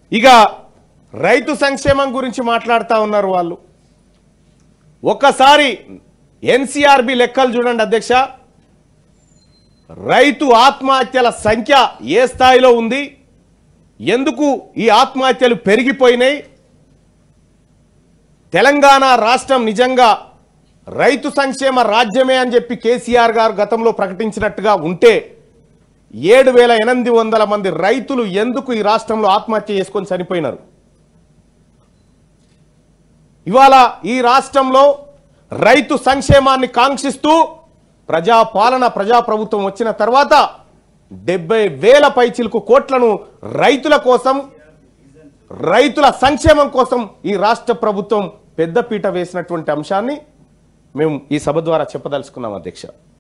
ఇక రైతు సంక్షేమం గురించి మాట్లాడుతూ ఉన్నారు వాళ్ళు ఒక్కసారి ఎన్సీఆర్బి లెక్కలు చూడండి అధ్యక్ష రైతు ఆత్మహత్యల సంఖ్య ఏ స్థాయిలో ఉంది ఎందుకు ఈ ఆత్మహత్యలు పెరిగిపోయినాయి తెలంగాణ రాష్ట్రం నిజంగా రైతు సంక్షేమ రాజ్యమే అని చెప్పి కేసీఆర్ గారు గతంలో ప్రకటించినట్టుగా ఉంటే ఏడు వేల ఎనిమిది వందల మంది రైతులు ఎందుకు ఈ రాష్ట్రంలో ఆత్మహత్య చేసుకొని చనిపోయినారు ఇవాళ ఈ రాష్ట్రంలో రైతు సంక్షేమాన్ని కాంక్షిస్తూ ప్రజాపాలన ప్రజాప్రభుత్వం వచ్చిన తర్వాత డెబ్బై వేల పైచిలకు కోట్లను రైతుల కోసం రైతుల సంక్షేమం కోసం ఈ రాష్ట్ర ప్రభుత్వం పెద్దపీట వేసినటువంటి అంశాన్ని మేము ఈ సభ ద్వారా చెప్పదలుచుకున్నాం అధ్యక్ష